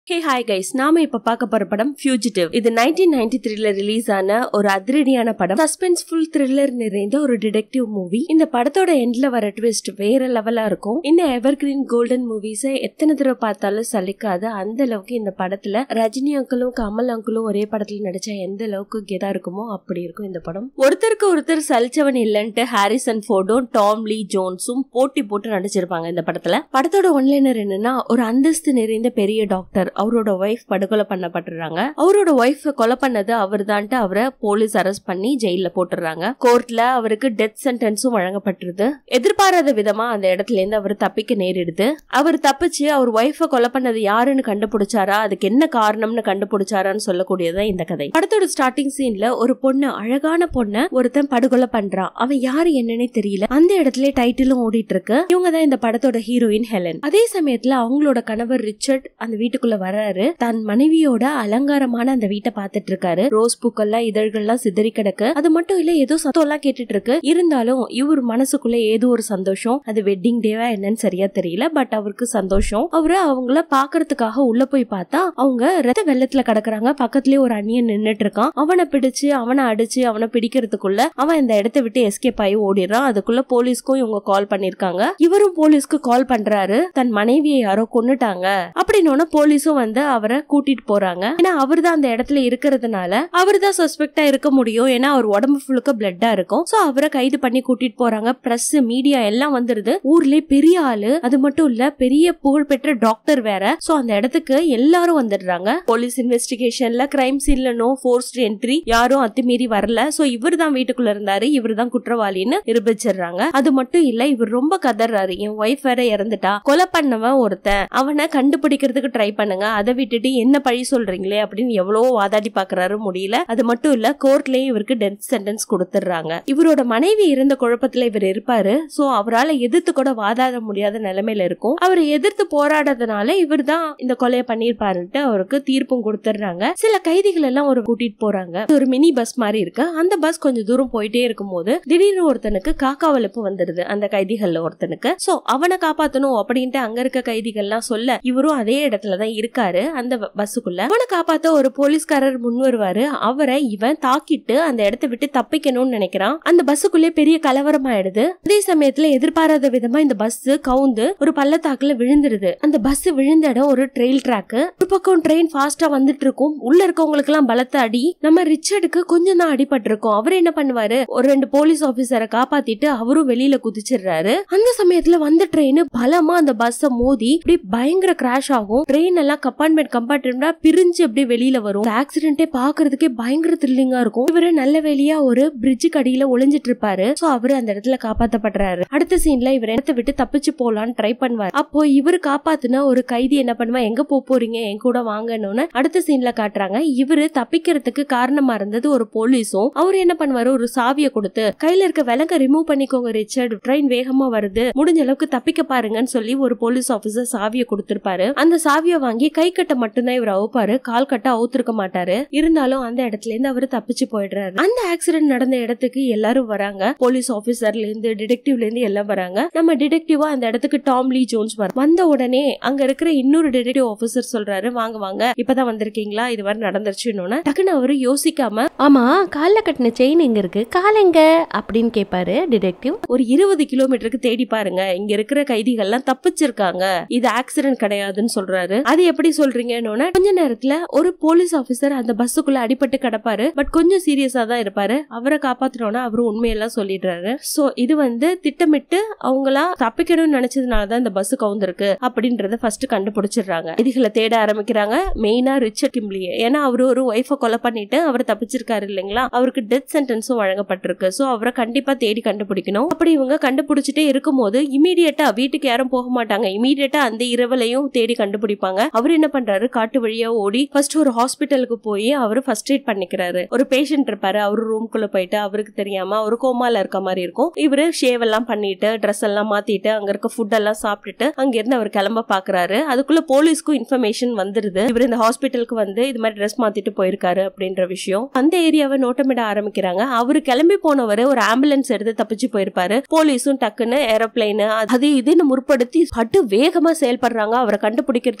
hey hi guys நாம இப்ப பார்க்க போற படம் ஃபியூஜிட்டிவ் இது நைன்டீன் நைன்டி த்ரீல ரிலீஸ் ஆன ஒரு அதிரடியான படம் சஸ்பென்ஸ்ஃபுல் த்ரில்லர் நிறைந்த ஒரு டிடெக்டிவ் மூவி இந்த படத்தோட எண்ட்ல வர ட்விஸ்ட் வேற லெவலா இருக்கும் இந்த எவர்கிரீன் கோல்டன் மூவிஸை எத்தனை தடவை பார்த்தாலும் சலிக்காது அந்த அளவுக்கு இந்த படத்துல ரஜினி அங்கிளும் கமல் அங்கிளும் ஒரே படத்துல நடிச்சா எந்த அளவுக்கு கெதா இருக்குமோ அப்படி இருக்கும் இந்த படம் ஒருத்தருக்கு ஒருத்தர் சலிச்சவன் இல்லன்ட்டு ஹாரிசன் ஃபோர்டும் டாம் லீ ஜோன்ஸும் போட்டி போட்டு நடிச்சிருப்பாங்க இந்த படத்துல படத்தோட ஒன்லைனர் என்னன்னா ஒரு அந்தஸ்து நிறைந்த பெரிய டாக்டர் அவரோட ஒய்ஃப் படுகொலை பண்ணப்பட்டுறாங்க அவரோட ஒய்ஃப் கொலை பண்ணது அவர் தான்ட்டு அவரை போலீஸ் அரெஸ்ட் பண்ணி ஜெயில போட்டுறாங்க கோர்ட்ல அவருக்கு டெத் சென்டென்ஸும் வழங்கப்பட்டிருது எதிர்பாராத விதமா அந்த இடத்துல இருந்து அவர் தப்பிக்க நேரிடுது அவர் தப்பிச்சு அவர் ஒய்ஃபை கொலை பண்ணது யாருன்னு கண்டுபிடிச்சாரா அதுக்கு என்ன காரணம்னு கண்டுபிடிச்சாரான்னு சொல்லக்கூடியதான் இந்த கதை படத்தோட ஸ்டார்டிங் சீன்ல ஒரு பொண்ணு அழகான பொண்ணை ஒருத்தன் படுகொலை பண்றான் அவன் யாரு என்னன்னே தெரியல அந்த இடத்துல டைட்டிலும் ஓடிட்டு இருக்கு இவங்க தான் இந்த படத்தோட ஹீரோயின் ஹெலன் அதே சமயத்துல அவங்களோட கணவர் ரிச்சர்ட் அந்த வீட்டுக்குள்ள வராரு தன் மனைவியோட அலங்காரமான அந்த வீட்டை பார்த்துட்டு இருக்காரு ரோஸ் பூக்கள்லாம் இதழ்கள்லாம் சிதறி கிடக்கு அது மட்டும் இல்ல ஏதோ சத்தம் எல்லாம் கேட்டுட்டு இருக்கு இருந்தாலும் இவர் மனசுக்குள்ள ஏதோ ஒரு சந்தோஷம் அது வெட்டிங் டேவா என்னன்னு சரியா தெரியல பட் அவருக்கு சந்தோஷம் அவரு அவங்கள பாக்குறதுக்காக உள்ள போய் பார்த்தா அவங்க ரத்த வெள்ளத்துல கிடக்குறாங்க பக்கத்துலயே ஒரு அண்ணியன் நின்னுட்டு இருக்கான் அவனை பிடிச்சு அவனை அடிச்சு அவனை பிடிக்கிறதுக்குள்ள அவன் இந்த இடத்த விட்டு எஸ்கேப் ஆகி ஓடிடுறான் அதுக்குள்ள போலீஸ்க்கும் இவங்க கால் பண்ணிருக்காங்க இவரும் போலீஸ்க்கு கால் பண்றாரு தன் மனைவியை யாரோ கொன்னுட்டாங்க அப்படின்னு போலீஸும் வந்து அவரை கூட்டிட்டு போறாங்க ஏன்னா அவர் தான் அந்த இடத்துல இருக்கிறதுனால அவர் தான் சஸ்பெக்டா இருக்க முடியும் ஏன்னா அவர் உடம்பு ஃபுல்லுக்கு பிளட்டா இருக்கும் சோ அவரை கைது பண்ணி கூட்டிட்டு போறாங்க பிரஸ் மீடியா எல்லாம் வந்துருது ஊர்லயே பெரிய ஆளு அது மட்டும் இல்ல பெரிய புகழ்பெற்ற டாக்டர் வேற சோ அந்த இடத்துக்கு எல்லாரும் வந்துடுறாங்க போலீஸ் இன்வெஸ்டிகேஷன்ல கிரைம் சீன்ல நோ ஃபோர்ஸ்ட் என்ட்ரி யாரும் அத்துமீறி வரல சோ இவர் தான் வீட்டுக்குள்ள இருந்தாரு இவர் தான் குற்றவாளின்னு நிரூபிச்சிடுறாங்க அது மட்டும் இல்ல இவர் ரொம்ப கதறாரு என் ஒய்ஃப் வேற இறந்துட்டா கொலை பண்ணவன் ஒருத்தன் அவனை கண்டுபிடிக்கிறதுக்கு ட்ரை பண்ணுங்க அதை விட்டுட்டு என்ன பழி சொல்றீங்களே அப்படின்னு எவ்வளவோ வாதாடி பாக்குறாரு முடியல அது மட்டும் இல்ல கோர்ட்லயும் இவருக்கு டெத் சென்டென்ஸ் கொடுத்துடுறாங்க இவரோட மனைவி இருந்த குழப்பத்துல இவர் இருப்பாரு சோ அவரால் எதிர்த்து கூட வாதாட முடியாத நிலைமையில இருக்கும் அவர் எதிர்த்து போராடுறதுனால இவர் தான் இந்த கொலையை பண்ணிருப்பாருன்ட்டு அவருக்கு தீர்ப்பும் கொடுத்துடுறாங்க சில கைதிகள் எல்லாம் ஒரு கூட்டிட்டு போறாங்க ஒரு மினி பஸ் மாதிரி இருக்கு அந்த பஸ் கொஞ்சம் தூரம் போயிட்டே இருக்கும்போது திடீர்னு ஒருத்தனுக்கு காக்கா வலுப்பு வந்துடுது அந்த கைதிகள்ல ஒருத்தனுக்கு சோ அவனை காப்பாத்தணும் அப்படின்ட்டு அங்க இருக்க கைதிகள்லாம் சொல்ல இவரும் அதே இடத்துலதான் இருக்காரு அந்த ப- பஸ்ஸுக்குள்ள அவனை காப்பாத்த ஒரு போலீஸ்காரர் முன் வருவாரு அவரை இவன் தாக்கிட்டு அந்த இடத்த விட்டு தப்பிக்கணும்னு நினைக்கிறான் அந்த பஸ்ஸுக்குள்ளே பெரிய கலவரம் ஆயிடுது அதே சமயத்துல எதிர்பாராத விதமா இந்த பஸ் கவுந்து ஒரு பள்ளத்தாக்குல விழுந்துருது அந்த பஸ் விழுந்த இடம் ஒரு ட்ரெயில் ட்ராக் ஒரு பக்கம் ட்ரெயின் ஃபாஸ்டா வந்துட்டு இருக்கும் உள்ள இருக்கவங்களுக்கு எல்லாம் பலத்த அடி நம்ம ரிச்சர்டுக்கு கொஞ்சம் தான் அடிபட்டிருக்கும் அவர் என்ன பண்ணுவாரு ஒரு ரெண்டு போலீஸ் ஆபீசரை காப்பாத்திட்டு அவரும் வெளியில குதிச்சிடுறாரு அந்த சமயத்துல வந்த ட்ரெயின் பலமா அந்த பஸ்ஸ மோதி அப்படியே பயங்கர கிராஷ் ஆகும் ட்ரெயின் எல்லாம் கம்பார்ட்மெண்ட் கம்பார்ட்மெண்டா பிரிஞ்சு அப்படியே வெளியில வரும் ஆக்சிடென்ட்டே பாக்குறதுக்கே பயங்கர த்ரில்லிங்கா இருக்கும் இவரு நல்ல வேலையா ஒரு பிரிட்ஜுக்கு அடியில ஒளிஞ்சிட்டு இருப்பாரு சோ அவரு அந்த இடத்துல காப்பாத்தப்படுறாரு அடுத்த சீன்ல இவர் இடத்த விட்டு தப்பிச்சு போலான்னு ட்ரை பண்ணுவார் அப்போ இவரு காப்பாத்துன ஒரு கைதி என்ன பண்ணுவா எங்க போப் போறீங்க என் கூட வாங்கன்னு அடுத்த சீன்ல காட்டுறாங்க இவரு தப்பிக்கிறதுக்கு காரணமா இருந்தது ஒரு போலீஸும் அவர் என்ன பண்ணுவாரு ஒரு சாவியை கொடுத்து கையில இருக்க விலங்க ரிமூவ் பண்ணிக்கோங்க ரிச்சர்ட் ட்ரெயின் வேகமா வருது முடிஞ்ச அளவுக்கு தப்பிக்க பாருங்கன்னு சொல்லி ஒரு போலீஸ் ஆபீசர் சாவியை கொடுத்திருப்பாரு அந்த சாவியை வாங்கி கை கட்ட மட்டும்தான் இவர் அவுப்பாரு கால் கட்ட அவுத்திருக்க மாட்டாரு இருந்தாலும் அந்த இடத்துல இருந்து அவரு தப்பிச்சு போயிடுறாரு அந்த ஆக்சிடென்ட் நடந்த இடத்துக்கு எல்லாரும் வராங்க போலீஸ் ஆபீசர்ல இருந்து டிடெக்டிவ்ல இருந்து எல்லாம் வராங்க நம்ம டிடெக்டிவா அந்த இடத்துக்கு டாம் லீ ஜோன்ஸ் வர வந்த உடனே அங்க இருக்கிற இன்னொரு டிடெக்டிவ் ஆபீசர் சொல்றாரு வாங்க வாங்க இப்பதான் வந்திருக்கீங்களா இது மாதிரி நடந்துருச்சுன்னு டக்குன்னு அவரு யோசிக்காம ஆமா கால்ல கட்டின செயின் எங்க இருக்கு கால் எங்க அப்படின்னு கேட்பாரு டிடெக்டிவ் ஒரு இருபது கிலோமீட்டருக்கு தேடி பாருங்க இங்க இருக்கிற கைதிகள்லாம் தப்பிச்சிருக்காங்க இது ஆக்சிடென்ட் கிடையாதுன்னு சொல்றாரு அது எப்படி சொல்றீங்கன்னு கொஞ்ச நேரத்துல ஒரு போலீஸ் ஆபீசர் அந்த பஸ்ஸுக்குள்ள அடிபட்டு கிடப்பாரு பட் கொஞ்சம் சீரியஸா தான் இருப்பாரு அவரை காப்பாத்தினோன்னா அவரு உண்மையெல்லாம் சொல்லிடுறாரு சோ இது வந்து திட்டமிட்டு அவங்களா தப்பிக்கணும்னு நினைச்சதுனாலதான் இந்த பஸ் கவுந்திருக்கு அப்படின்றத ஃபர்ஸ்ட் கண்டுபிடிச்சிடுறாங்க கைதிகளை தேட ஆரம்பிக்கிறாங்க மெயினா ரிச்சர்ட் கிம்லியே ஏன்னா அவரு ஒரு ஒய்ஃபை கொலை பண்ணிட்டு அவர் தப்பிச்சிருக்காரு இல்லைங்களா அவருக்கு டெத் சென்டென்ஸும் வழங்கப்பட்டிருக்கு சோ அவரை கண்டிப்பா தேடி கண்டுபிடிக்கணும் அப்படி இவங்க கண்டுபிடிச்சிட்டே இருக்கும்போது இமீடியட்டா வீட்டுக்கு யாரும் போக மாட்டாங்க இமீடியட்டா அந்த இரவலையும் தேடி கண்டுபிடிப்பாங்க அவர் என்ன பண்றாரு காட்டு வழியா ஓடி ஃபர்ஸ்ட் ஒரு ஹாஸ்பிட்டலுக்கு போய் அவர் ஃபர்ஸ்ட் எய்ட் பண்ணிக்கிறாரு ஒரு பேஷண்ட் இருப்பாரு அவர் ரூம்குள்ள போயிட்டு அவருக்கு தெரியாம அவர் கோமால இருக்க மாதிரி இருக்கும் இவரு ஷேவ் எல்லாம் பண்ணிட்டு ட்ரெஸ் எல்லாம் மாத்திட்டு அங்க இருக்க ஃபுட் எல்லாம் சாப்பிட்டுட்டு அங்க இருந்து அவர் கிளம்ப பாக்குறாரு அதுக்குள்ள போலீஸ்க்கும் இன்ஃபர்மேஷன் வந்துருது இவர் இந்த ஹாஸ்பிட்டலுக்கு வந்து இது மாதிரி ட்ரெஸ் மாத்திட்டு போயிருக்காரு அப்படின்ற விஷயம் அந்த ஏரியாவை நோட்டமிட ஆரம்பிக்கிறாங்க அவரு கிளம்பி போனவர் ஒரு ஆம்புலன்ஸ் எடுத்து தப்பிச்சு போயிருப்பாரு போலீஸும் டக்குன்னு ஏரோப்ளைன் அது இதுன்னு முற்படுத்தி பட்டு வேகமா செயல்படுறாங்க அவரை கண்டுபிடிக்கிறதுக்கு துரத்து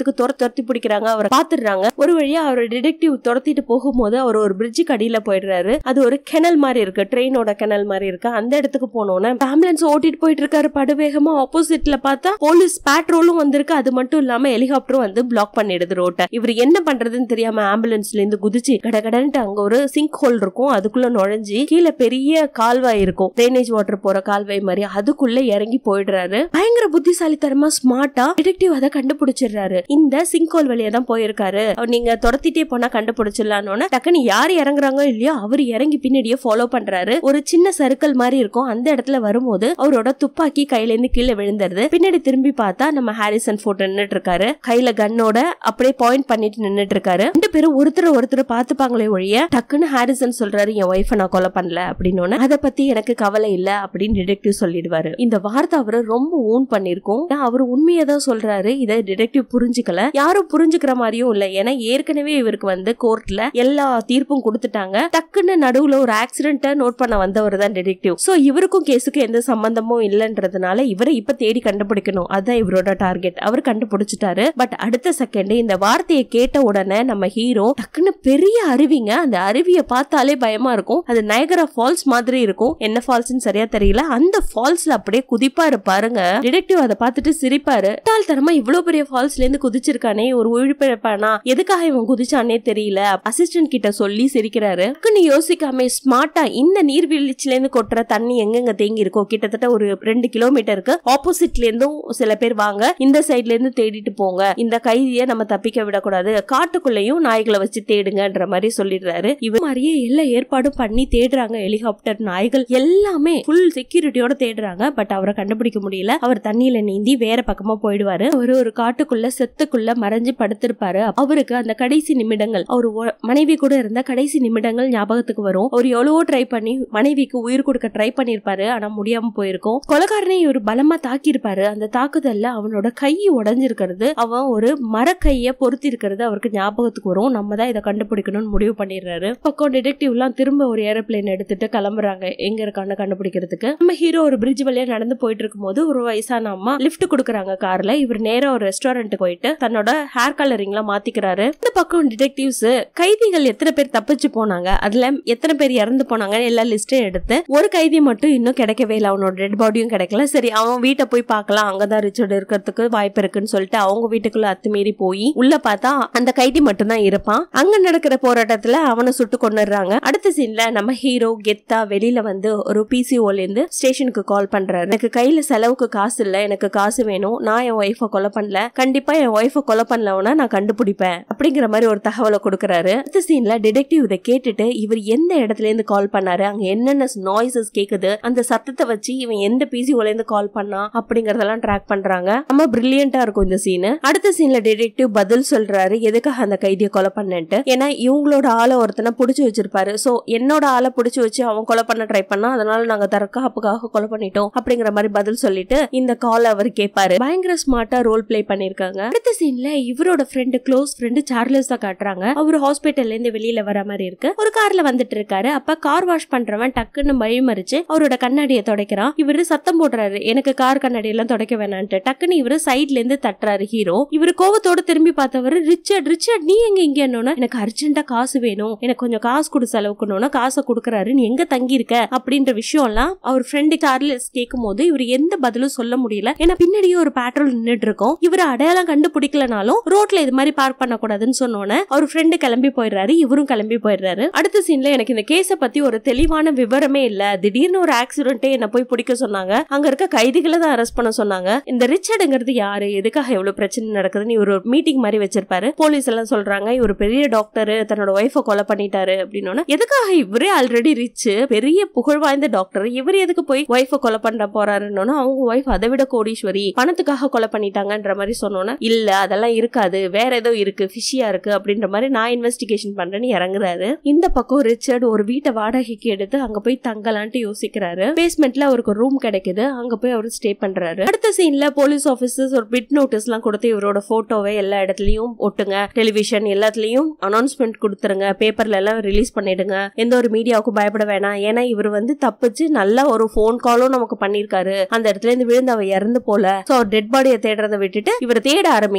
துரத்தி பிடிக்கிறாங்க அவரை பாத்துடுறாங்க ஒரு வழியா அவர் டிடெக்டிவ் துரத்திட்டு போகும்போது அவர் ஒரு பிரிட்ஜுக்கு அடியில போயிடுறாரு அது ஒரு கெனல் மாதிரி இருக்கு ட்ரெயினோட கெனல் மாதிரி இருக்கு அந்த இடத்துக்கு போனோன்னே ஆம்புலன்ஸ் ஓட்டிட்டு போயிட்டு இருக்காரு படுவேகமா ஆப்போசிட்ல பார்த்தா போலீஸ் பேட்ரோலும் வந்திருக்கு அது மட்டும் இல்லாம ஹெலிகாப்டரும் வந்து பிளாக் பண்ணிடுது ரோட்டை இவர் என்ன பண்றதுன்னு தெரியாம ஆம்புலன்ஸ்ல இருந்து குதிச்சு கடகடன்ட்டு அங்க ஒரு சிங்க் ஹோல் இருக்கும் அதுக்குள்ள நுழைஞ்சு கீழே பெரிய கால்வாய் இருக்கும் ட்ரைனேஜ் வாட்டர் போற கால்வாய் மாதிரி அதுக்குள்ள இறங்கி போயிடுறாரு பயங்கர புத்திசாலித்தனமா ஸ்மார்ட்டா டிடெக்டிவ் அதை கண்டுபிடிச்சிடுறாரு இந்த சிங்க் ஹோல் வழியா தான் போயிருக்காரு அவர் நீங்க துரத்திட்டே போனா கண்டுபிடிச்சிடலான்னு டக்குன்னு யார் இறங்குறாங்களோ இல்லையோ அவர் இறங்கி பின்னாடியே ஃபாலோ பண்றாரு ஒரு சின்ன சர்க்கிள் மாதிரி இருக்கும் அந்த இடத்துல வரும்போது அவரோட துப்பாக்கி கையில இருந்து கீழே விழுந்துருது பின்னாடி திரும்பி பார்த்தா நம்ம ஹாரிசன் போட்டோ நின்னுட்டு இருக்காரு கையில கன்னோட அப்படியே பாயிண்ட் பண்ணிட்டு நின்னுட்டு இருக்காரு ரெண்டு பேரும் ஒருத்தர் ஒருத்தர் பாத்துப்பாங்களே ஒழிய டக்குன்னு ஹாரிசன் சொல்றாரு என் ஒய்ஃபை நான் கொலை பண்ணல அப்படின்னு அதை பத்தி எனக்கு கவலை இல்ல அப்படின்னு டிடெக்டிவ் சொல்லிடுவாரு இந்த வார்த்தை அவரை ரொம்ப ஓன் பண்ணிருக்கும் அவர் உண்மையை தான் சொல்றாரு இதை டிடெக்டிவ் புரிஞ்சுக்கல யாரும் புரிஞ்சுக்கிற மாதிரியும் இல்ல ஏன்னா ஏற்கனவே இவருக்கு வந்து கோர்ட்ல எல்லா தீர்ப்பும் கொடுத்துட்டாங்க டக்குன்னு நடுவுல ஒரு ஆக்சிடென்ட்ட நோட் பண்ண வந்தவர் தான் டிடெக்டிவ் சோ இவருக்கும் கேஸுக்கு எந்த சம்பந்தமும் இல்லன்றதுனால இவரை இப்ப தேடி கண்டுபிடிக்கணும் அதான் இவரோட டார்கெட் அவர் கண்டுபிடிச்சிட்டாரு பட் அடுத்த செகண்ட் இந்த வார்த்தையை கேட்ட உடனே நம்ம ஹீரோ டக்குன்னு பெரிய அருவிங்க அந்த அருவியை பார்த்தாலே பயமா இருக்கும் அது நயகரா ஃபால்ஸ் மாதிரி இருக்கும் என்ன ஃபால்ஸ்னு சரியா தெரியல அந்த ஃபால்ஸ்ல அப்படியே குதிப்பாரு பாருங்க டிடெக்டிவ் அதை பார்த்துட்டு சிரிப்பாரு தரமா இவ்வளவு பெரிய ஃபால்ஸ்ல இருந்து குதிச்சிருக்கானே ஒரு உயிர்ப்பிழப்பானா எதுக்காக இவன் குதிச்சானே தெரியல அசிஸ்டன்ட் கிட்ட சொல்லி சிரிக்கிறாரு டக்குன்னு யோசிக்காம ஸ்மார்ட்டா இந்த நீர்வீழ்ச்சில இருந்து கொட்டுற தண்ணி எங்கெங்க தேங்கி இருக்கோ கிட்டத்தட்ட ஒரு ரெண்டு கிலோமீட்டருக்கு ஆப்போசிட்ல இருந்தும் சில பேர் வாங்க இந்த சைட்ல இருந்து தேடிட்டு போங்க இந்த கைதியை நம்ம தப்பிக்க விடக்கூடாது காட்டுக்குள்ளேயும் நாய்களை வச்சு தேடுங்கன்ற மாதிரி சொல்லிடுறாரு இவ மாதிரியே எல்லா ஏற்பாடும் பண்ணி தேடுறாங்க ஹெலிகாப்டர் நாய்கள் எல்லாமே ஃபுல் செக்யூரிட்டியோட தேடுறாங்க பட் அவரை கண்டுபிடிக்க முடியல அவர் தண்ணியில நீந்தி வேற பக்கமா போயிடுவாரு அவர் ஒரு காட்டுக்குள்ள செத்துக்குள்ள மறைஞ்சு படுத்திருப்பாரு அவருக்கு அந்த கடைசி நிமிடங்கள் அவர் ஒ- மனைவி கூட இருந்த கடைசி நிமிடங்கள் ஞாபகத்துக்கு வரும் அவர் எவ்வளவோ ட்ரை பண்ணி மனைவிக்கு உயிர் கொடுக்க ட்ரை பண்ணிருப்பாரு ஆனா முடியாம போயிருக்கும் கொலகாரனை இவர் பலமா தாக்கியிருப்பாரு அந்த தாக்குதல்ல அவனோட கை உடைஞ்சிருக்கிறது அவன் ஒரு மரக்கைய பொருத்தி இருக்கிறது அவருக்கு ஞாபகத்துக்கு வரும் நம்ம தான் இதை கண்டுபிடிக்கணும்னு முடிவு பண்ணிடுறாரு பக்கம் டிடெக்டிவ் எல்லாம் திரும்ப ஒரு ஏரோப்ளேன் எடுத்துட்டு கிளம்புறாங்க எங்க இருக்கான்னு கண்டுபிடிக்கிறதுக்கு நம்ம ஹீரோ ஒரு பிரிட்ஜ் வழியா நடந்து போயிட்டு இருக்கும்போது ஒரு வயசான அம்மா லிஃப்ட் கொடுக்குறாங்க கார்ல இவர் நேரா ஒரு ரெஸ்டாரண்ட் போயிட்டு தன்னோட ஹேர் கலரிங்லாம் மாத்திக்கிறாரு இந்த பக்கம் டிடெக்டிவ்ஸ் கைதிகள் எத்தனை பேர் தப்பிச்சு போனாங்க அதுல எத்தனை பேர் இறந்து போனாங்க எல்லா லிஸ்ட்டும் எடுத்து ஒரு கைதி மட்டும் இன்னும் கிடைக்கவே இல்லை அவனோட டெட் பாடியும் கிடைக்கல சரி அவன் வீட்டை போய் பார்க்கலாம் அங்கதான் ரிச்சர்ட் இருக்கிறதுக்கு வாய்ப்பு இருக்குன்னு சொல்லிட்டு அவங்க வீட்டுக்குள்ள அத்துமீறி போய் உள்ள பார்த்தா அந்த கைதி மட்டும் தான் இருப்பான் அங்க நடக்கிற போராட்டத்துல அவனை சுட்டு கொண்டுறாங்க அடுத்த சீன்ல நம்ம ஹீரோ கெத்தா வெளியில வந்து ஒரு பிசிஓல இருந்து ஸ்டேஷனுக்கு கால் பண்றாரு எனக்கு கையில செலவுக்கு காசு இல்ல எனக்கு காசு வேணும் நான் என் ஒய்ஃபை கொலை பண்ணல கண்டிப்பா என் ஒய்ஃபை கொலை பண்ணலவனா நான் கண்டுபிடிப்பேன் அப்படிங்கிற மாதிரி ஒரு தகவலை கொடுக்கறாரு அடுத்த சீன்ல டிடெக்டிவ் இதை கேட்டுட்டு இவர் எந்த இடத்துல இருந்து கால் பண்ணாரு அங்க என்னென்ன நாய்ஸஸ் கேக்குது அந்த சத்தத்தை வச்சு இவன் எந்த பிசிஓல இருந்து கால் பண்ணா அப்படிங்கறதெல்லாம் ட்ராக் பண்றாங்க நம்ம பிரில்லியண்டா இருக்கும் இந்த சீன் அடுத்த சீன்ல டிடெக்டிவ் பதில் சொல்றாரு எதுக்காக அந்த கைதியை கொலை பண்ணேன்ட்டு ஏன்னா இவங்களோட ஆளை ஒருத்தனை புடிச்சு வச்சிருப்பாரு சோ என்னோட ஆளை புடிச்சு வச்சு அவன் கொலை பண்ண ட்ரை பண்ணா அதனால நாங்க தற்காப்புக்காக கொலை பண்ணிட்டோம் அப்படிங்கிற மாதிரி பதில் சொல்லிட்டு இந்த கால் அவர் கேட்பாரு பயங்கர ஸ்மார்ட்டா ரோல் ப்ளே பண்ணிருக்காங்க அடுத்த சீன்ல இவரோட ஃப்ரெண்டு க்ளோஸ் ஃப்ரெண்டு சார்லஸ் தான் காட்டுறாங்க அவர் ஹாஸ்பிட்டல்ல இருந்து வெளியில வர மாதிரி இருக்கு ஒரு கார்ல வந்துட்டு இருக்காரு அப்ப கார் வாஷ் பண்றவன் டக்குன்னு வழிமறிச்சு அவரோட கண்ணாடியை துடைக்கிறான் இவரு சத்தம் போடுறாரு எனக்கு கார் கண்ணாடி எல்லாம் துடைக்க வேணான்ட்டு டக்குன்னு இவரு சைட்ல இருந்து தட்டுறாரு ஹீரோ இவரு கோவத்தோட திரும்பி பார்த்தவரு ரிச்சர்ட் ரிச்சர்ட் நீ எங்க இங்க என்னன்னா எனக்கு அர்ஜென்ட்டா காசு வேணும் எனக்கு கொஞ்சம் காசு கொடு செலவுக்குன்னு காசை கொடுக்கறாரு நீ எங்க தங்கி இருக்க அப்படின்ற விஷயம் எல்லாம் அவர் ஃப்ரெண்டு சார்லஸ் கேட்கும் போது இவர் எந்த பதிலும் சொல்ல முடியல ஏன்னா பின்னாடியே ஒரு பேட்ரோல் நின்னுட்டு இருக்கோம் இவர் அடையாளம் கண்டுபிடிக்கலனாலும் ரோட்ல இது மாதிரி பார்க் பண்ணக்கூடாதுன்னு சொன்னோன்னே அவர் ஃப்ரெண்டு கிளம்பி போயிடுறாரு இவரும் கிளம்பி போயிடுறாரு அடுத்த சீன்ல எனக்கு இந்த கேஸ பத்தி ஒரு தெளிவான விவரமே இல்ல திடீர்னு ஒரு ஆக்சிடென்ட்டே என்ன போய் பிடிக்க சொன்னாங்க அங்க இருக்க கைதிகளை தான் அரெஸ்ட் பண்ண சொன்னாங்க இந்த ரிச்சர்டுங்கிறது யாரு எதுக்காக எவ்வளவு பிரச்சனை நடக்குதுன்னு இவர் ஒரு மீட்டிங் மாதிரி வச்சிருப்பாரு போலீஸ் எல்லாம் சொல்றாங்க இவர் பெரிய டாக்டர் தன்னோட ஒய்ஃபை கொலை பண்ணிட்டாரு அப்படின்னு எதுக்காக இவரே ஆல்ரெடி ரிச் பெரிய புகழ் வாய்ந்த டாக்டர் இவர் எதுக்கு போய் ஒய்ஃபை கொலை பண்ண போறாருன்னு அவங்க ஒய்ஃப் அதை விட கோடீஸ்வரி பணத்துக்காக கொலை பண்ணிட்டாங்கன்ற மாதிரி சொன்னோன்னே இல்ல அதெல்லாம் இருக்காது வேற ஏதோ இருக்கு ஃபிஷியா இருக்கு அப்படின்ற மாதிரி நான் இன்வெஸ்டிகேஷன் பண்றேன்னு இறங்குறாரு இந்த பக்கம் ரிச்சர்ட் ஒரு வீட்டை வாடகைக்கு எடுத்து அங்க போய் தங்கலான்ட்டு யோசிக்கிறாரு பேஸ்மெண்ட்ல அவருக்கு ரூம் கிடைக்குது அங்க போய் அவர் ஸ்டே பண்றாரு அடுத்த சீன்ல போலீஸ் ஆபீசர்ஸ் ஒரு பிட் நோட்டீஸ் எல்லாம் கொடுத்து இவரோட போட்டோவை எல்லா இடத்துலயும் ஒட்டுங்க டெலிவிஷன் எல்லாத்துலயும் அனௌன்ஸ்மெண்ட் கொடுத்துருங்க பேப்பர்ல எல்லாம் ரிலீஸ் பண்ணிடுங்க எந்த ஒரு மீடியாவுக்கும் பயப்பட வேணாம் ஏன்னா இவர் வந்து தப்பிச்சு நல்ல ஒரு ஃபோன் காலும் நமக்கு பண்ணிருக்காரு அந்த இடத்துல இருந்து விழுந்து அவ இறந்து போல சோ டெட் பாடியை தேடுறதை விட்டுட்டு இவர் தேட ஆரம்பிங்கன்னு சொல்லி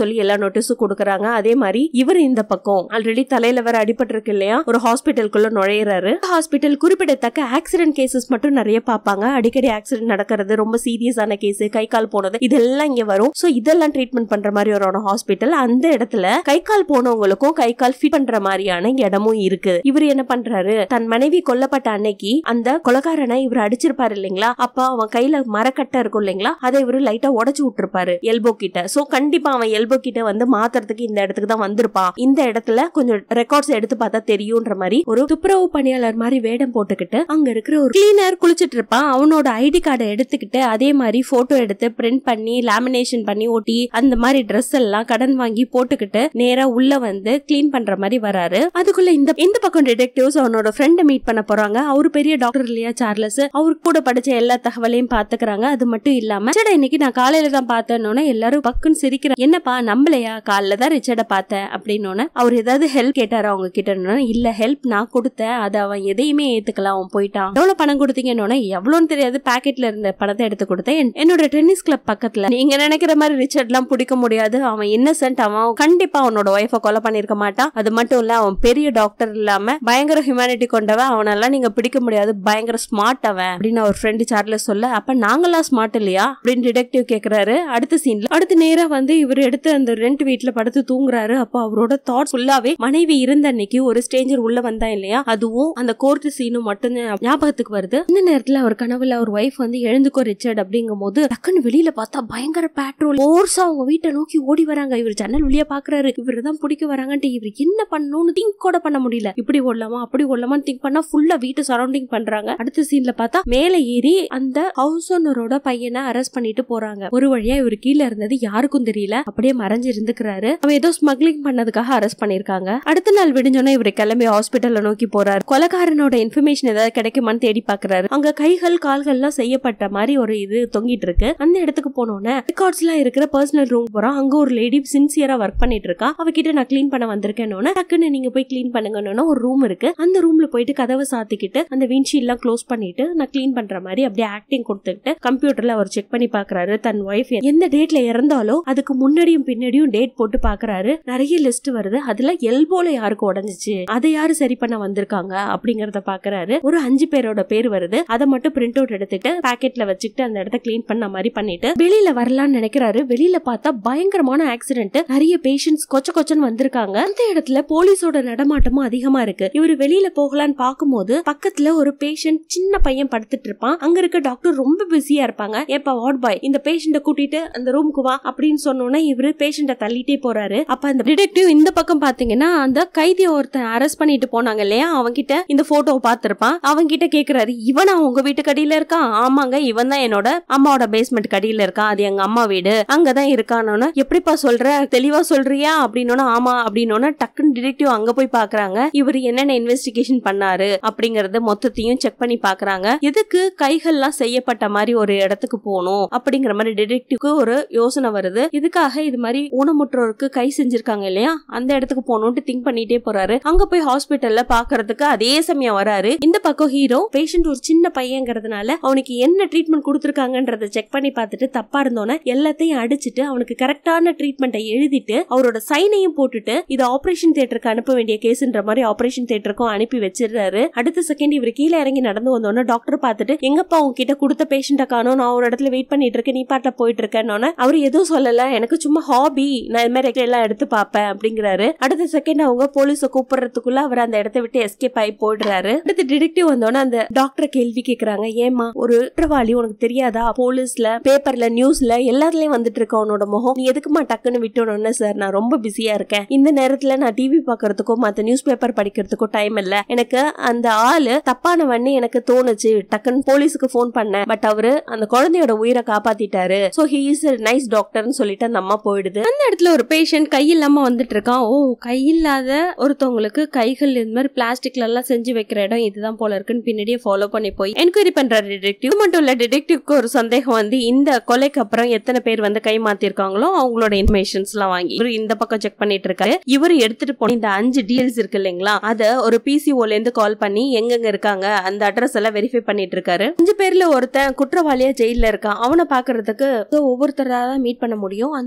சொல்லி எல்லா நோட்டீஸும் கொடுக்கறாங்க அதே மாதிரி இவர் இந்த பக்கம் ஆல்ரெடி தலையில வேற அடிபட்டிருக்கு இல்லையா ஒரு ஹாஸ்பிட்டலுக்குள்ள நுழையிறாரு ஹாஸ்பிட்டல் குறிப்பிடத்தக்க ஆக்சிடென்ட் கேசஸ் மட்டும் நிறைய பார்ப்பாங்க அடிக்கடி ஆக்சிடென்ட் நடக்கிறது ரொம்ப சீரியஸான கேஸ் கை கால் போனது இதெல்லாம் இங்க வரும் சோ இதெல்லாம் ட்ரீட்மெண்ட் பண்ற மாதிரி ஒரு ஹாஸ்பிட்டல் அந்த இடத்துல கை கால் போனவங்களுக்கும் கை கால் ஃபிட் பண்ற மாதிரியான இடமும் இருக்கு இவர் என்ன பண்றாரு தன் மனைவி கொல்லப்பட்ட அன்னைக்கு அந்த கொலகாரனை இவர் அடிச்சிருப்பாரு இல்லைங்களா அப்ப அவன் கையில மரக்கட்டை இருக்கும் இல்லைங்களா அதை இவரு லைட்டா உடைச்சு விட்டுருப்பாரு எல்போ கிட்ட சோ கண்டிப்பா அவன் எல்போ கிட்ட வந்து மாத்துறதுக்கு இந்த இடத்துக்கு தான் வந்திருப்பான் இந்த இடத்துல கொஞ்சம் ரெக்கார்ட்ஸ் எடுத்து பார்த்தா தெரியும்ன்ற மாதிரி ஒரு துப்புரவு பணியாளர் மாதிரி வேடம் போட்டுக்கிட்டு அங்க இருக்கிற ஒரு கிளீனர் குளிச்சிட்டு இருப்பான் அவனோட ஐடி கார்டை எடுத்துக்கிட்டு அதே மாதிரி போட்டோ எடுத்து பிரிண்ட் பண்ணி லேமினேஷன் பண்ணி ஒட்டி அந்த மாதிரி ட்ரெஸ் எல்லாம் கடன் வாங்கி போட்டுக்கிட்டு நேரா உள்ள வந்து கிளீன் பண்ற மாதிரி வராரு அதுக்குள்ள இந்த இந்த பக்கம் டிடெக்டிவ்ஸ் அவனோட ஃப்ரெண்ட மீட் பண்ண போறாங்க அவரு பெரிய டாக்டர் இல்லையா சார்லஸ் அவரு கூட படிச்ச எல்லா தகவலையும் பாத்துக்கிறாங்க அது மட்டும் இல்லாம ரிச்சர்ட இன்னைக்கு நான் காலையில தான் பார்த்தேன்னு எல்லாரும் பக்குன்னு சிரிக்கிறாங்க என்னப்பா நம்பலையா காலைல தான் ரிச்சர்ட பார்த்தேன் அப்படின்னு அவர் ஏதாவது ஹெல்ப் கேட்டாரு அவங்க கிட்ட இல்ல ஹெல்ப் நான் கொடுத்தேன் அதை அவன் எதையுமே ஏத்துக்கலாம் அவன் போயிட்டான் எவ்வளவு பணம் கொடுத்தீங்கன்னு எவ்வளவுன்னு தெரியாது பாக்கெட்ல இருந்த பணத்தை எடுத்து கொடுத்தேன் என்- என்னோட டென்னிஸ் கிளப் பக்கத்துல நீங்க நினைக்கிற மாதிரி ரிச்சர்ட் எல்லாம் பிடிக்க முடியாது அவன் இன்னசென்ட் அவன் கண்டிப்பா அவனோட ஒய்ஃபை கொலை பண்ணிருக்க மாட்டான் அது மட்டும் இல்ல அவன் பெரிய டாக்டர் இல்லாம பயங்கர ஹியூமனிட்டி கொண்டவன் அவனெல்லாம் நீங்க பிடிக்க முடியாது பயங்கர ஸ்மார்ட் அவன் அப்படின்னு அவர் ஃப்ரெண்டு சார்ல சொல்ல அப்ப நாங்களாம் ஸ்மார்ட் இல்லையா அப்படின்னு டிடெக்டிவ் கேக்குறாரு அடுத்த சீன்ல அடுத்து நேரா வந்து இவர் எடுத்து அந்த ரெண்ட் வீட்ல படுத்து தூங்குறாரு அப்போ அவரோட தாட் ஃபுல்லாவே மனைவி இருந்த அன்னைக்கு ஒரு ஸ்டேஞ்சர் உள்ள வந்தா இல்லையா அதுவும் அந்த கோர்ட் சீனும் மட்டும் ஞாபகத்துக்கு வருது இந்த நேரத்துல அவர் கனவுல அவர் ஒய்ஃப் வந்து எழுந்துக்கோ ரிச்சர்ட் அப்படிங்கும் போது டக்குன்னு வெளியில பார்த்தா பயங்கர பேட்ரோல் ஓர்ஸா அவங்க வீட்டை நோக்கி ஓடி வராங்க இவர் ஜன்னல் வழியா பாக்குறாரு இவர் தான் பிடிக்க வராங்கன்ட்டு இவர் என்ன பண்ணணும்னு திங்க் கூட பண்ண முடியல இப்படி ஓடலாமா அப்படி ஓடலாமான்னு திங்க் பண்ணா ஃபுல்லா வீட்டு சரௌண்டிங் பண்றாங்க அடுத்த சீன்ல பார்த்தா மேல ஏறி அந்த ஹவுஸ் ஓனரோட பையனை அரெஸ்ட் பண்ணிட்டு போறாங்க ஒரு வழியா இவர் கீழ இருந்தது யாருக்கும் தெரியல அப்படியே மறைஞ்சு இருந்துக்கிறாரு அவன் ஏதோ ஸ்மக்லிங் பண்ணதுக்காக அரெஸ்ட் பண்ணிருக்காங்க அடுத்த நாள் விடிஞ்சோன்னா இவர் கிளம்பி ஹாஸ்பிட்டல்ல நோக்கி போறாரு கொலகாரனோட இன்ஃபர்மேஷன் ஏதாவது கிடைக்குமான்னு தேடி பாக்குறாரு அங்க கைகள் கால்கள் எல்லாம் செய்யப்பட்ட மாதிரி ஒரு இது தொங்கிட்டு இருக்கு அந்த இடத்துக்கு போனோன்னே ரெக்கார்ட்ஸ் எல்லாம் இருக்கிற பர்சனல் ரூம் போறான் அங்க ஒரு லேடி சின்சியரா ஒர்க் பண்ணிட்டு இருக்கா அவகிட்ட நான் க்ளீன் பண்ண வந்திருக்கேன்னு டக்குன்னு நீங்க போய் க்ளீன் பண்ணுங்கன்னு ஒரு ரூம் இருக்கு அந்த ரூம்ல போயிட்டு கதவை சாத்திக்கிட்டு அந்த விண்ட்ஷீட் எல்லாம் க்ளோஸ் பண்ணிட்டு நான் க்ளீன் பண்ற மாதிரி அப்படியே ஆக்டிங் கொடுத்துக்கிட்டு கம்ப்யூட்டர்ல அவர் செக் பண்ணி பாக்குறாரு தன் ஒய்ஃப் எந்த டேட்ல இறந்தாலோ அதுக்கு முன்னாடியும் பின்னாடியும் டேட் போட்டு பாக்குறாரு நிறைய லிஸ்ட் வருது அதுல எல்போல யாருக்கு உடஞ்சிச்சு அதை யாரு சரி பண்ண வந்திருக்காங்க அப்படிங்கறத பாக்குறாரு ஒரு அஞ்சு பேரோட பேர் வருது அதை மட்டும் பிரிண்ட் அவுட் எடுத்துட்டு பாக்கெட்ல வச்சுக்கிட்டு அந்த இடத்த க்ளீன் பண்ண மாதிரி பண்ணிட்டு வெளியில வரலாம்னு நினைக்கிறாரு வெளியில பார்த்தா பயங்கரமான ஆக்சிடென்ட் நிறைய பேஷண்ட்ஸ் கொச்ச கொச்சன்னு வந்திருக்காங்க அந்த இடத்துல போலீஸோட நடமாட்டமும் அதிகமா இருக்கு இவரு வெளியில போகலான்னு பார்க்கும்போது பக்கத்துல ஒரு பேஷண்ட் சின்ன பையன் படுத்துட்டு இருப்பான் அங்க இருக்க டாக்டர் ரொம்ப பிஸியா இருப்பாங்க ஏப்பா வார்ட் பாய் இந்த பேஷண்ட கூட்டிட்டு அந்த ரூமுக்கு வா அப்படின்னு சொன்னோன்னே இவரு பேஷண்ட தள்ளிட்டே போறாரு அப்ப அந்த டிடெக்டிவ் இந்த பக்கம் பாத்தீங்கன்னா அந்த கைதியை ஒருத்தன் அரெஸ்ட் பண்ணிட்டு போனாங்க இல்லையா அவன்கிட்ட இந்த போட்டோவை பார்த்திருப்பான் அவன்கிட்ட கேக்குறாரு இவனா உங்க வீட்டு கடியில இருக்கான் ஆமாங்க இவன் தான் என்னோட அம்மாவோட பேஸ்மெண்ட் கடியில இருக்கான் அது எங்க அம்மா வீடு அங்கதான் இருக்கானோன்னு எப்படிப்பா சொல்ற தெளிவா சொல்றியா அப்படின்னோட ஆமா அப்படின்னோட டக்குன்னு டிடெக்டிவ் அங்க போய் பாக்குறாங்க இவர் என்னென்ன இன்வெஸ்டிகேஷன் பண்ணாரு அப்படிங்கறத மொத்தத்தையும் செக் பண்ணி பாக்குறாங்க எதுக்கு கைகள்லாம் செய்யப்பட்ட மாதிரி ஒரு இடத்துக்கு போகணும் அப்படிங்கிற மாதிரி டிடெக்டிவ்க்கு ஒரு யோசனை வருது இதுக்காக இது மாதிரி ஊனமுற்றோருக்கு கை செஞ்சிருக்காங்க இல்லையா அந்த இடத்துக்கு போகணும்னு திங்க் பண்ணிட்டே போறாரு அங்க போய் ஹாஸ்பிட்டல்ல பாக்குறதுக்கு அதே சமயம் வராரு இந்த பக்கம் ஹீரோ பேஷண்ட் ஒரு சின்ன பையங்கிறதுனால அவனுக்கு என்ன ட்ரீட்மெண்ட் கொடுத்துருக்காங்கன்றத செக் பண்ணி பார்த்துட்டு தப்பா இருந்தோன்னே எல்லாத்தையும் அடிச்சிட்டு அவனுக்கு கரெக்டான ட்ரீட்மெண்ட்டை எழுதிட்டு அவரோட சைனையும் போட்டுட்டு இது ஆபரேஷன் தியேட்டருக்கு அனுப்ப வேண்டிய கேஸ்ன்ற மாதிரி ஆபரேஷன் தியேட்டருக்கும் அனுப்பி வச்சிடுறாரு அடுத்த செகண்ட் இவர் கீழே இறங்கி நடந்து வந்தோன்னே டாக்டர் பார்த்துட்டு எங்கப்பா உங்ககிட்ட கொடுத்த பேஷண்ட்டை காணோம் நான் ஒரு இடத்துல வெயிட் பண்ணிட்டு இருக்கேன் நீ பாட்டில போயிட்டு இருக்கேன்னு அவர் எதுவும் சொல்லல எனக்கு சும்மா ஹாபி நான் இது மாதிரி எல்லாம் எடுத்து பார்ப்பேன் அப்படிங்கிறாரு அடுத்த செகண்ட் அவங்க போலீஸ கூப்பிடுறதுக்குள்ள அவர் அந்த இடத்த விட்டு எஸ்கேப் ஆகி போயிடுறாரு அடுத்து டிடெக்டிவ் வந்தோன்னே அந்த டாக்டர் கேள்வி கேக்குறாங்க ஏமா ஒரு குற்றவாளி உனக்கு தெரியாதா போலீஸ்ல பேப்பர்ல நியூஸ்ல எல்லாத்துலயும் வந்துட்டு இருக்க உன்னோட முகம் நீ எதுக்குமா டக்குன்னு விட்டுடணும்னு சார் நான் ரொம்ப பிஸியா இருக்கேன் இந்த நேரத்துல நான் டிவி பாக்குறதுக்கோ மத்த நியூஸ் பேப்பர் படிக்கிறதுக்கோ டைம் இல்ல எனக்கு அந்த ஆளு தப்பானவன்னு எனக்கு தோணுச்சு டக்குன்னு போலீஸுக்கு ஃபோன் பண்ணேன் பட் அவரு அந்த குழந்தையோட உயிரை காப்பாத்திட்டாரு சோ ஹி இஸ் நைஸ் டாக்டர்னு சொல்லிட்டு அந்த அம்மா போயிடுது அந்த இடத்துல ஒரு பேஷண்ட் கை இல்லாம வந்துட்டு இருக்கான் ஓ கை இல்லாத ஒருத்தவங்களுக்கு கைகள் இந்த மாதிரி பிளாஸ்டிக்ல எல்லாம் செஞ்சு வைக்கிற இடம் இதுதான் போல இருக்குன்னு பின்னாடியே ஃபாலோ பண்ணி போய் என்கொயரி பண்றாரு டிடெக்டிவ் மட்டும் இல்ல டிடெக்டிவ்க்கு ஒரு சந்தேகம் வந்து இந்த கொலைக்கு அப்புறம் எத்தனை பேர் வந்து கை மாத்திருக்காங்களோ அவங்களோட இன்ஃபர்மேஷன்ஸ் எல்லாம் வாங்கி இவர் இந்த பக்கம் செக் பண்ணிட்டு இருக்காரு இவர் எடுத்துட்டு போன இந்த அஞ்சு டீல்ஸ் இருக்கு இல்லைங்களா அத ஒரு பிசிஓல இருந்து கால் பண்ணி எங்கெங்க இருக்காங்க அந்த அட்ரஸ் எல்லாம் வெரிஃபை பண்ணிட்டு இருக்காரு அஞ்சு பேர்ல ஒருத்தன் குற்றவாளியா ஜெயில இருக்கான் அவனை பாக்குறதுக்கு ஒவ்வொருத்தரா தான் மீட் பண்ண முடியும் அந்த இடத்துல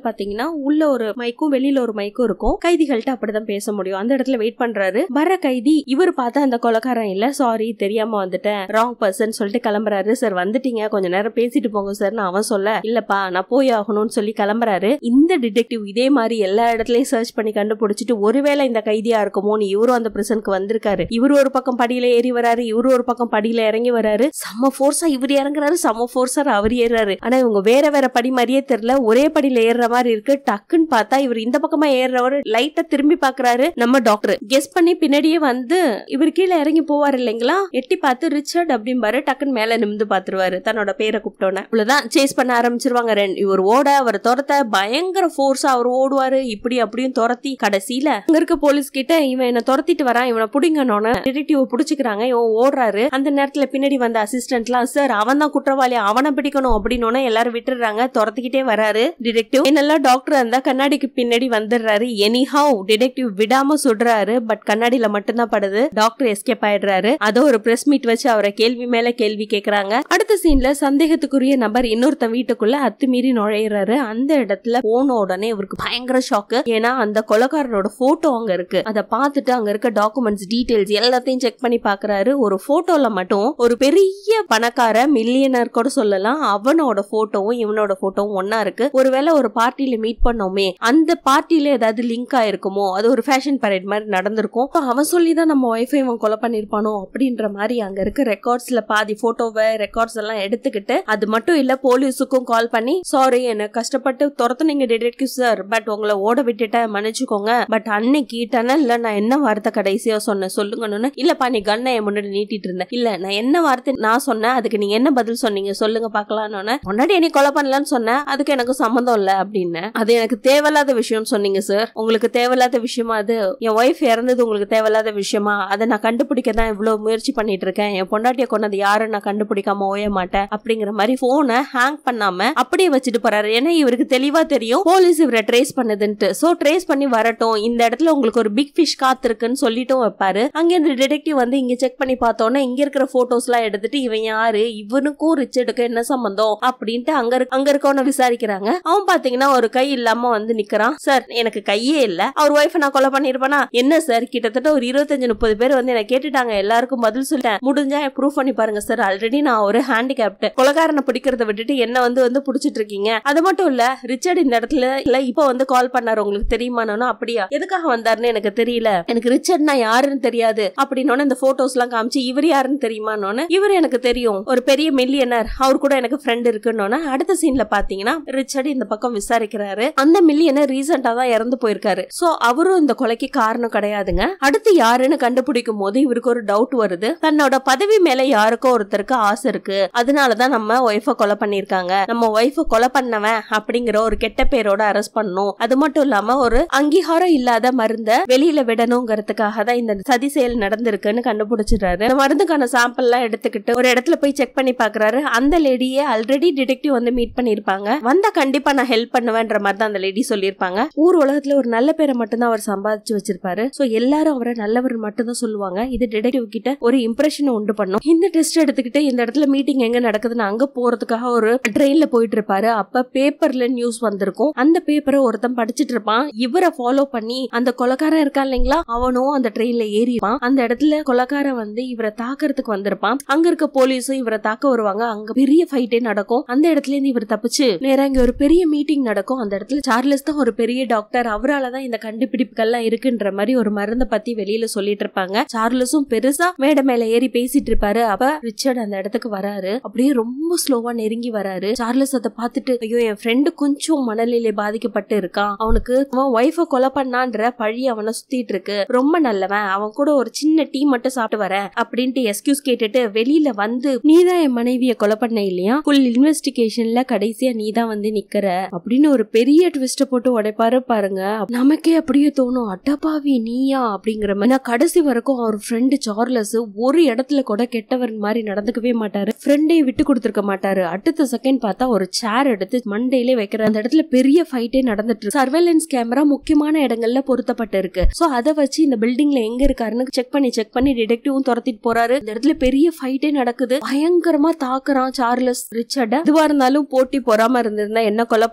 பாத்தீங்கன்னா உள்ள ஒரு மைக்கும் வெளியில ஒரு மைக்கும் இருக்கும் கைதிகள்கிட்ட அப்படிதான் பேச முடியும் அந்த இடத்துல வெயிட் பண்றாரு வர கைதி இவர் பார்த்தா அந்த கொலக்காரன் இல்ல சாரி தெரியாம வந்துட்டேன் ராங் பர்சன் சொல்லிட்டு கிளம்புறாரு சார் வந்துட்டீங்க கொஞ்ச நேரம் பேசிட்டு போங்க சார்னு அவன் சொல்ல இல்லப்பா நான் போய் ஆகணும்னு சொல்லி கிளம்புறாரு இந்த டிடெக்டிவ் இதே மாதிரி எல்லா இடத்துலயும் சர்ச் பண்ணி கண்டுபிடிச்சிட்டு ஒருவேளை இந்த கைதியா இருக்குமோன்னு இவரும் அந்த பிரசனுக்கு வந்திருக்காரு இவரு ஒரு பக்கம் படியில ஏறி வராரு இவரு ஒரு பக்கம் படியில இறங்கி வராரு செம்ம ஃபோர்ஸா இவர் இறங்குறாரு செம்ம ஃபோர்ஸா அவர் ஏறாரு ஆனா இவங்க வேற வேற படி மாதிரியே தெரியல ஒரே படியில ஏறுற மாதிரி இருக்கு டக்குன்னு பார்த்தா இவர் இந்த பக்கமா ஏறுறவர் லைட்டா திரும்பி பாக்குறாரு நம்ம டாக்டர் கெஸ் பண்ணி பின்னாடியே வந்து இவர் கீழே இறங்கி போவார் இல்லைங்களா எட்டி பார்த்து ரிச்சர்ட் அப்படிம்பாரு டக்குன்னு மேல நிமிந்து பாத்துருவாரு தன்னோட பேரை கூப்பிட்டோன்னே இவ்வளவுதான் சேஸ் பண்ண ஆரம்பிச்சிருவாங்க ரெண்டு இவர் ஓட அவர் துரத்த பயங்கர ஃபோர்ஸா அவர் ஓடுவாரு இப்படி அப்படியும் துரத்தி கடைசியில அங்க இருக்க போலீஸ் கிட்ட இவன் என்ன துரத்திட்டு வரான் இவனை புடிங்கன்னு டிடெக்டிவ் புடிச்சுக்கிறாங்க இவன் ஓடுறாரு அந்த நேரத்துல பின்னாடி வந்த அசிஸ்டன்ட்லாம் சார் அவன் தான் குற்றவாளி அவனை பிடிக்கணும் அப்படின்னு எல்லாரும் விட்டுறாங்க துரத்திக்கிட்டே வராரு டிடெக்டிவ் என்னெல்லாம் டாக்டர் அந்த கண்ணாடிக்கு பின்னாடி வந்துடுறாரு எனிஹாவ் டிடெக்டிவ் விடாம சுடுறாரு பட் கண்ணாடியில மட்டும்தான் படுது டாக்டர் எஸ்கேப் ஆயிடுறாரு அதோ ஒரு பிரஸ் மீட் வச்சு அவரை கேள்வி மேல கேள்வி கேக்குறாங்க அடுத்த சீன்ல சந்தேகத்துக்குரிய நபர் இன்னொருத்தன் வீட்டுக்குள்ள அத்துமீறி நுழையிறாரு அந்த இடத்துல போன உடனே இவருக்கு பயங்கர ஷாக்கு ஏன்னா அந்த கொலகாரனோட போட்டோ அங்க இருக்கு அதை பார்த்துட்டு அங்க இருக்க டாக்குமெண்ட்ஸ் டீடைல்ஸ் எல்லாத்தையும் செக் பண்ணி பாக்குறாரு ஒரு போட்டோல மட்டும் ஒரு பெரிய பணக்கார மில்லியனர் கூட சொல்லலாம் அவனோட போட்டோவும் இவனோட போட்டோவும் ஒன்னா இருக்கு ஒருவேளை ஒரு பார்ட்டில மீட் பண்ணோமே அந்த பார்ட்டில ஏதாவது லிங்க் ஆயிருக்குமோ அது ஒரு ஃபேஷன் பரேட் மாதிரி நடந்திருக்கும் அப்ப அவன் சொல்லி தான் நம்ம ஒய்ஃபை இவன் கொலை பண்ணிருப்பானோ அப்படின்ற மாதிரி அங்க இருக்க ரெக்கார்ட்ஸ்ல பாதி போட்டோவை ரெக்கார்ட்ஸ் எல்லாம் எடுத்துக்கிட்டு அது மட்டும் இல்ல போலீஸுக்கும் கால் பண்ணி சாரி என்ன கஷ்டப்பட்டு துரத்துனீங்க டிடெக்டிவ் சார் பட் உங்களை ஓட விட்டுட்டேன் மன்னிச்சுக்கோங்க பட் அன்னைக்கு டனல்ல நான் என்ன வார்த்தை கடைசியா சொன்னேன் சொல்லுங்கன்னு இல்லப்பா நீ கண்ணை என் முன்னாடி நீட்டிட்டு இருந்தேன் இல்ல நான் என்ன வார்த்தை நான் சொன்னேன் அதுக்கு நீங்க என்ன பதில் சொன்னீங்க சொல்லுங்க பாக்கலாம்னு முன்னாடி நீ கொலை பண்ணலாம்னு சொன்னேன் அதுக்கு எனக்கு சம்மந்தம் இல்ல அப்படின்னு அது எனக்கு தேவையில்லாத விஷயம் சொன்னீங்க சார் உங்களுக்கு தேவையில்லாத விஷயமா அது என் ஒய்ஃப் இறந்தது உங்களுக்கு தேவையில்லாத விஷயமா அதை நான் கண்டுபிடிக்க தான் இவ்வளவு முயற்சி பண்ணிட்டு இருக்கேன் என் பொண்டாட்டிய கொண்டது யாரும் நான் கண்டுபிடிக்காம ஓய மாட்டேன் அப்படிங்கிற மாதிரி போனை ஹேங் பண்ணாம அப்படியே வச்சுட்டு போறாரு ஏன்னா இவருக்கு தெளிவா தெரியும் போலீஸ் இவரை ட்ரேஸ் பண்ணுதுன்ட்டு சோ ட்ரேஸ் பண்ணி வரட்டும் இந்த இடத்துல உங்களுக்கு ஒரு பிக் ஃபிஷ் காத்திருக்குன்னு சொல்லிட்டும் வைப்பாரு அங்க இந்த டிடெக்டிவ் வந்து இங்க செக் பண்ணி பார்த்தோன்னே இங்க இருக்கிற போட்டோஸ் எல்லாம் எடுத்துட்டு இவன் யாரு இவனுக்கும் ரிச்சர்டுக்கும் என்ன சம்பந்தம் அப்படின்ட்டு அங்க இருக்க- அங்க இருக்கவன விசாரிக்கிறாங்க அவன் பாத்தீங்கன்னா ஒரு கை இல்லாம வந்து நிக்கிறான் சார் எனக்கு கையே இல்ல அவர் ஒய்ஃப் நான் கொலை பண்ணிருப்பேனா என்ன சார் கிட்டத்தட்ட ஒரு இருபத்தஞ்சு முப்பது பேர் வந்து என்ன கேட்டுட்டாங்க எல்லாருக்கும் பதில் சொல்லிட்டேன் முடிஞ்சா ப்ரூவ் பண்ணி பாருங்க சார் ஆல்ரெடி நான் ஒரு ஹேண்டிகேப்ட் கொலகாரனை பிடிக்கிறத விட்டுட்டு என்ன வந்து வந்து புடிச்சிட்டு இருக்கீங்க அது மட்டும் இல்ல ரிச்சர்ட் இந்த இடத்துல இல்ல இப்ப வந்து கால் பண்ணாரு உங்களுக்கு தெரியுமானோன்னா அப்படியா எதுக்காக வந்தாருன்னு எனக்கு தெரியல எனக்கு ரிச்சர்ட்னா யாருன்னு தெரியாது அப்படின்னு இந்த போட்டோஸ் எல்லாம் காமிச்சு இவர் யாருன்னு தெரியுமானோன்னு இவர் எனக்கு தெரியும் ஒரு பெரிய மில்லியனர் அவர் கூட எனக்கு ஃப்ரெண்ட் இருக்குன்னு அடுத்த சீன்ல பாத்தீங்கன்னா ரிச்சர்ட் இந்த பக்கம் விசாரிக்கிறாரு அந்த மில்லியனர் ரீசெண்டா தான் இறந்து போயிருக்காரு சோ அவரும் இந்த கொலைக்கு காரணம் கிடையாதுங்க அடுத்து யாருன்னு கண்டுபிடிக்கும் போது இவருக்கு ஒரு டவுட் வருது தன்னோட பதவி மேல யாருக்கோ ஒருத்தருக்கு ஆசை இருக்கு அதனாலதான் நம்ம ஒய்ஃப கொலை பண்ணிருக்காங்க நம்ம ஒய்ஃப கொலை பண்ணவன் அப்படிங்கிற ஒரு கெட்ட பேரோட அரெஸ்ட் பண்ணணும் அது மட்டும் இல்லாம ஒரு அங்கீகாரம் இல்லாத மருந்த வெளியில விடணுங்கிறதுக்காக தான் இந்த சதி செயல் நடந்திருக்குன்னு கண்டுபிடிச்சிடுறாரு இந்த மருந்துக்கான சாம்பிள் எல்லாம் எடுத்துக்கிட்டு ஒரு இடத்துல போய் செக் பண்ணி பாக்குறாரு அந்த லேடியே ஆல்ரெடி டிடெக்டிவ் வந்து மீட் பண்ணிருப்பாங்க வந்தா கண்டிப்பா நான் ஹெல்ப் பண்ணுவேன்ற மாதிரி தான் அந்த லேடி சொல்லியிருப்பாங்க ஊர் உலகத்துல ஒரு நல்ல பேரை மட்டும்தான் அவர் சம்பாதிச்சு வச்சிருப்பாரு சோ எல்லாரும் அவரை நல்லவர் மட்டும்தான் சொல்லுவாங்க இது டிடெக்டிவ் கிட்ட ஒரு இம்ப்ரெஷனை உண்டு பண்ணும் இந்த டெஸ்ட் எடுத்துக்கிட்டு இந்த இடத்துல மீட்டிங் எங்க நடக்குதுன்னு அங்க போறதுக்காக ஒரு ட்ரெயின்ல போயிட்டு இருப்பாரு அப்ப பேப்பர்ல நியூஸ் வந்திருக்கும் அந்த பேப்பரை ஒருத்தன் படிச்சிட்டு இருப்பான் இவரை ஃபாலோ பண்ணி அந்த கொலக்காரன் இருக்கான் இல்லைங்களா அவனும் அந்த ட்ரெயின்ல ஏறிப்பான் அந்த இடத்துல கொலக்காரன் வந்து இவரை தாக்கறதுக்கு வந்திருப்பான் அங்க இருக்க போலீஸும் இவரை தாக்க வருவாங்க அங்க பெரிய ஃபைட்டே நடக்கும் அந்த இடத்துல இருந்து இவர் தப்பிச்சு நேரா இங்க ஒரு பெரிய மீட்டிங் நடக்கும் அந்த இடத்துல சார்லஸ் தான் ஒரு பெரிய டாக்டர் அவரால தான் இந்த கண்டுபிடிப்புகள்லாம் இருக்குன்ற மாதிரி ஒரு மருந்தை பத்தி வெளியில சொல்லிட்டு இருப்பாங்க சார்லஸும் பெருசா மேடை மேல ஏறி பேசிட்டு இருப்பாரு அப்ப ரிச்சர்ட் அந்த இடத்துக்கு வராரு அப்படியே ரொம்ப ஸ்லோவா நெருங்கி வராரு சார்லஸ் அதை பார்த்துட்டு ஐயோ என் ஃப்ரெண்டு கொஞ்சம் மனநிலை பாதிக்கப்பட்டு இருக்கான் அவனுக்கு அவன் ஒய்ஃப கொலை பண்ணான்ற பழி அவனை சுத்திட்டு இருக்கு ரொம்ப நல்லவன் அவன் கூட ஒரு சின்ன டீ மட்டும் சாப்பிட்டு வரேன் அப்படின்ட்டு எஸ்கியூஸ் கேட்டுட்டு வெளியில வந்து நீதான் என் மனைவிய கொலை பண்ண இல்லையா ஃபுல் இன்வெஸ்டிகேஷன்ல கடைசியா நீதான் வந்து நிக்கிற அப்படின்னு ஒரு பெரிய ட்விஸ்ட போட்டு உடைப்பாரு பாருங்க நமக்கே அப்படியே தோணும் அட்டப்பாவி நீயா அப்படிங்கிற மாதிரி நான் கடைசி வரைக்கும் அவர் ஃப்ரெண்டு சார்லஸ் ஒரு இடத்துல கூட கெட்டவர் மாதிரி நடந்துக்கவே மாட்டாரு ஃப்ரெண்டே விட்டு கொடுத்துருக்க மாட்டாரு அடுத்த செகண்ட் பார்த்தா ஒரு சேர் எடுத்து மண்டையிலே வைக்கிற அந்த இடத்துல பெரிய ஃபைட்டே நடந்துட்டு இருக்கு சர்வேலன்ஸ் கேமரா முக்கியமான இடங்கள்ல பொருத்தப்பட்டு இருக்கு சோ அதை வச்சு இந்த பில்டிங்ல எங்க இருக்காருன்னு செக் பண்ணி செக் பண்ணி டிடெக்டிவும் துரத்திட்டு போறாரு இந்த இடத்துல பெரிய ஃபைட்டே நடக்குது பயங்கரமா தாக்குறான் சார்லஸ் ரிச்சர்ட இதுவா இருந்தாலும் போட்டி பொறாம இருந்திருந்தா என்ன கொலை பண்ணிருக்கலாம்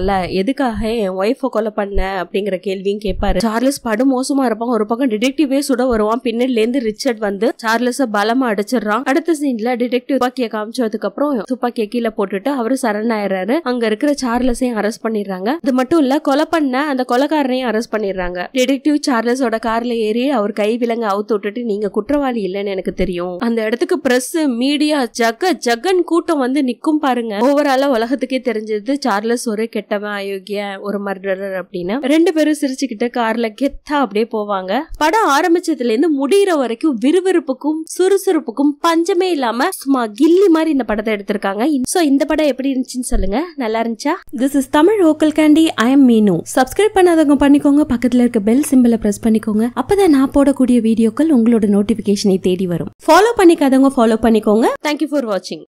கேட்கலாம்ல எதுக்காக என் ஒய்ஃபை கொலை பண்ண அப்படிங்கிற கேள்வியும் கேட்பாரு சார்லஸ் படு மோசமா இருப்பான் ஒரு பக்கம் டிடெக்டிவே சுட வருவான் பின்னாடில இருந்து ரிச்சர்ட் வந்து சார்லஸ பலமா அடிச்சிடுறான் அடுத்த சீன்ல டிடெக்டிவ் துப்பாக்கியை காமிச்சதுக்கு அப்புறம் துப்பாக்கியை கீழே போட்டுட்டு அவரு சரணாயிராரு அங்க இருக்கிற சார்லஸையும் அரெஸ்ட் பண்ணிடுறாங்க அது மட்டும் இல்ல கொலை பண்ண அந்த கொலைக்காரனையும் அரெஸ்ட் பண்ணிடுறாங்க டிடெக்டிவ் சார்லஸோட கார்ல ஏறி அவர் கை விலங்க அவுத்து விட்டுட்டு நீங்க குற்றவாளி இல்லைன்னு எனக்கு தெரியும் அந்த இடத்துக்கு பிரஸ் மீடியா ஜக்க ஜக்கன் கூட்டம் வந்து நிக்கும் பாருங்க ஓவராலா உலகத்துக்கே தெரிஞ்சது சார்லஸ் ஒரு கெட்டவன் அயோக்கிய ஒரு மர்டரர் அப்படின்னு ரெண்டு பேரும் சிரிச்சுக்கிட்டு கார்ல கெத்தா அப்படியே போவாங்க படம் ஆரம்பிச்சதுல இருந்து முடியிற வரைக்கும் விறுவிறுப்புக்கும் சுறுசுறுப்புக்கும் பஞ்சமே இல்லாம சும்மா கில்லி மாதிரி இந்த படத்தை எடுத்திருக்காங்க சோ இந்த படம் எப்படி இருந்துச்சுன்னு சொல்லுங்க நல்லா இருந்துச்சா this is Tamil vocal candy I am Meenu subscribe பண்ணாதவங்க பண்ணிக்கோங்க பக்கத்துல இருக்க பெல் சிம்பிளை பிரஸ் பண்ணிக்கோங்க அப்பதான் நான் போடக்கூடிய வீடியோக்கள் உங்களோட நோட்டிபிகேஷனை தேடி வரும் ஃபாலோ பண்ணிக்காதவங்க ஃபாலோ பண்ணிக்கோங்க தேங்க்யூ ஃபார் வாட்சிங்